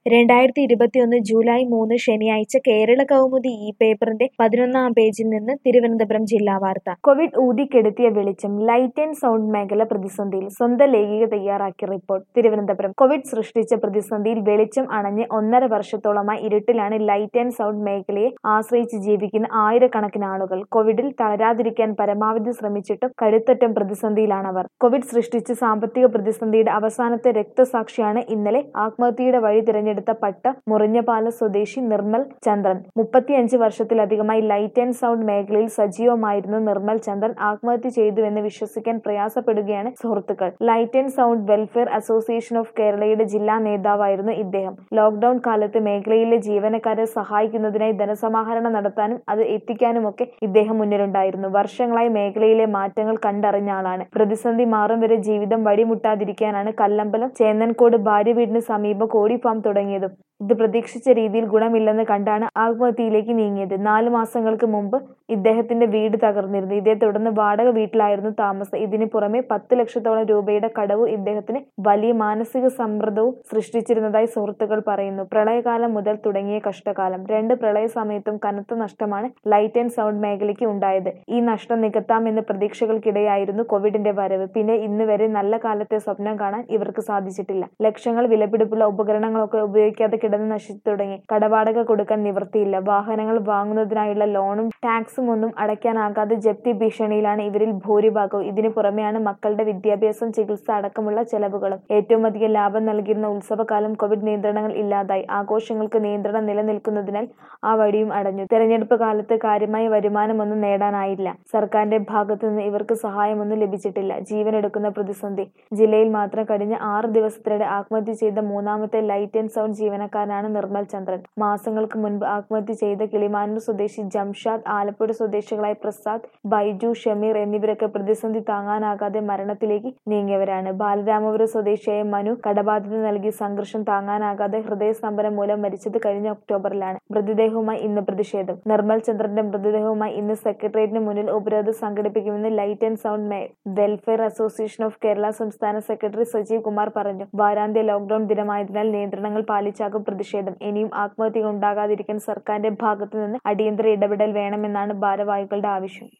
രണ്ടായിരത്തി ഇരുപത്തിയൊന്ന് ജൂലൈ മൂന്ന് ശനിയാഴ്ച കേരള കൗമുദി ഈ പേപ്പറിന്റെ പതിനൊന്നാം പേജിൽ നിന്ന് തിരുവനന്തപുരം ജില്ലാ വാർത്ത കോവിഡ് ഊതിക്കെടുത്തിയ വെളിച്ചം ലൈറ്റ് ആൻഡ് സൗണ്ട് മേഖല പ്രതിസന്ധിയിൽ സ്വന്തം ലേഖിക തയ്യാറാക്കിയ റിപ്പോർട്ട് തിരുവനന്തപുരം കോവിഡ് സൃഷ്ടിച്ച പ്രതിസന്ധിയിൽ വെളിച്ചം അണഞ്ഞ് ഒന്നര വർഷത്തോളമായി ഇരുട്ടിലാണ് ലൈറ്റ് ആൻഡ് സൗണ്ട് മേഖലയെ ആശ്രയിച്ച് ജീവിക്കുന്ന ആയിരക്കണക്കിന് ആളുകൾ കോവിഡിൽ തളരാതിരിക്കാൻ പരമാവധി ശ്രമിച്ചിട്ടും കഴുത്തറ്റം പ്രതിസന്ധിയിലാണവർ കോവിഡ് സൃഷ്ടിച്ച സാമ്പത്തിക പ്രതിസന്ധിയുടെ അവസാനത്തെ രക്തസാക്ഷിയാണ് ഇന്നലെ ആത്മഹത്യയുടെ വഴി തിരഞ്ഞെടുത്ത പട്ട മുറിഞ്ഞപാല സ്വദേശി നിർമ്മൽ ചന്ദ്രൻ മുപ്പത്തിയഞ്ച് വർഷത്തിലധികമായി ലൈറ്റ് ആൻഡ് സൗണ്ട് മേഖലയിൽ സജീവമായിരുന്ന നിർമ്മൽ ചന്ദ്രൻ ആത്മഹത്യ ചെയ്തുവെന്ന് വിശ്വസിക്കാൻ പ്രയാസപ്പെടുകയാണ് സുഹൃത്തുക്കൾ light and sound welfare association of കേരളയുടെ ജില്ലാ നേതാവായിരുന്നു ഇദ്ദേഹം ലോക്ഡൌൺ കാലത്ത് മേഖലയിലെ ജീവനക്കാരെ സഹായിക്കുന്നതിനായി ധനസമാഹരണം നടത്താനും അത് എത്തിക്കാനുമൊക്കെ ഇദ്ദേഹം മുന്നിലുണ്ടായിരുന്നു വർഷങ്ങളായി മേഖലയിലെ മാറ്റങ്ങൾ കണ്ടറിഞ്ഞ ആളാണ് പ്രതിസന്ധി മാറും വരെ ജീവിതം വഴിമുട്ടാതിരിക്കാനാണ് കല്ലമ്പലം ചേന്നൻകോട് ഭാര്യ വീടിന് സമീപം കോഴി ഫാം തുടങ്ങിയതും ഇത് പ്രതീക്ഷിച്ച രീതിയിൽ ഗുണമില്ലെന്ന് കണ്ടാണ് ആത്മഹത്യയിലേക്ക് നീങ്ങിയത് നാലു മാസങ്ങൾക്ക് മുമ്പ് ഇദ്ദേഹത്തിന്റെ വീട് തകർന്നിരുന്നു ഇതേ തുടർന്ന് വാടക വീട്ടിലായിരുന്നു താമസം ഇതിനു പുറമെ പത്ത് ലക്ഷത്തോളം രൂപയുടെ കടവും ഇദ്ദേഹത്തിന് വലിയ മാനസിക സമ്മർദ്ദവും സൃഷ്ടിച്ചിരുന്നതായി സുഹൃത്തുക്കൾ പറയുന്നു പ്രളയകാലം മുതൽ തുടങ്ങിയ കഷ്ടകാലം രണ്ട് പ്രളയ സമയത്തും കനത്ത നഷ്ടമാണ് ലൈറ്റ് ആൻഡ് സൗണ്ട് മേഖലയ്ക്ക് ഉണ്ടായത് ഈ നഷ്ടം നികത്താമെന്ന് പ്രതീക്ഷകൾക്കിടെയായിരുന്നു കോവിഡിന്റെ വരവ് പിന്നെ ഇന്ന് വരെ നല്ല കാലത്തെ സ്വപ്നം കാണാൻ ഇവർക്ക് സാധിച്ചിട്ടില്ല ലക്ഷങ്ങൾ വിലപിടിപ്പുള്ള ഉപകരണങ്ങളൊക്കെ ഉപയോഗിക്കാതെ കിടന്ന് നശിച്ചു തുടങ്ങി കടവാടക കൊടുക്കാൻ നിവൃത്തിയില്ല വാഹനങ്ങൾ വാങ്ങുന്നതിനായുള്ള ലോണും ടാക്സും ഒന്നും അടയ്ക്കാനാകാതെ ജപ്തി ഭീഷണിയിലാണ് ഇവരിൽ ഭൂരിഭാഗവും ഇതിനു പുറമെയാണ് മക്കളുടെ വിദ്യാഭ്യാസം ചികിത്സ അടക്കമുള്ള ചെലവുകളും ഏറ്റവും അധികം ലാഭം നൽകിയിരുന്ന ഉത്സവകാലം കോവിഡ് നിയന്ത്രണങ്ങൾ ഇല്ലാതായി ആഘോഷങ്ങൾക്ക് നിയന്ത്രണം നിലനിൽക്കുന്നതിനാൽ ആ വഴിയും അടഞ്ഞു തെരഞ്ഞെടുപ്പ് കാലത്ത് കാര്യമായ വരുമാനമൊന്നും നേടാനായില്ല സർക്കാരിന്റെ ഭാഗത്തു നിന്ന് ഇവർക്ക് സഹായമൊന്നും ലഭിച്ചിട്ടില്ല ജീവനെടുക്കുന്ന പ്രതിസന്ധി ജില്ലയിൽ മാത്രം കഴിഞ്ഞ ആറ് ദിവസത്തിനിടെ ആത്മഹത്യ ചെയ്ത മൂന്നാമത്തെ ലൈറ്റ് ആൻഡ് സൗണ്ട് ജീവനക്കാരനാണ് നിർമ്മൽ ചന്ദ്രൻ മാസങ്ങൾക്ക് മുൻപ് ആത്മഹത്യ ചെയ്ത കിളിമാനൂർ സ്വദേശി ജംഷാദ് ആലപ്പുഴ സ്വദേശികളായ പ്രസാദ് ബൈജു ഷമീർ എന്നിവരൊക്കെ പ്രതിസന്ധി താങ്ങാനാകാതെ മരണത്തിലേക്ക് നീങ്ങിയവരാണ് ബാലരാമപുരം സ്വദേശിയായ മനു കടബാധ്യത നൽകി സംഘർഷം താങ്ങാനാകാതെ ഹൃദയസ്തംഭനം മൂലം മരിച്ചത് കഴിഞ്ഞ ഒക്ടോബറിലാണ് മൃതദേഹവുമായി ഇന്ന് പ്രതിഷേധം നിർമ്മൽ ചന്ദ്രന്റെ മൃതദേഹവുമായി ഇന്ന് സെക്രട്ടേറിയറ്റിന് മുന്നിൽ ഉപരോധം സംഘടിപ്പിക്കുമെന്ന് light and sound welfare association of Kerala സംസ്ഥാന സെക്രട്ടറി സജീവ് കുമാർ പറഞ്ഞു വാരാന്ത്യ ലോക്ഡൌൺ ദിനമായതിനാൽ നിയന്ത്രണങ്ങൾ പാലിച്ചാകും പ്രതിഷേധം ഇനിയും ആത്മഹത്യകൾ ഉണ്ടാകാതിരിക്കാൻ സർക്കാരിന്റെ ഭാഗത്തു നിന്ന് അടിയന്തര ഇടപെടൽ വേണമെന്നാണ് ഭാരവാഹികളുടെ ആവശ്യം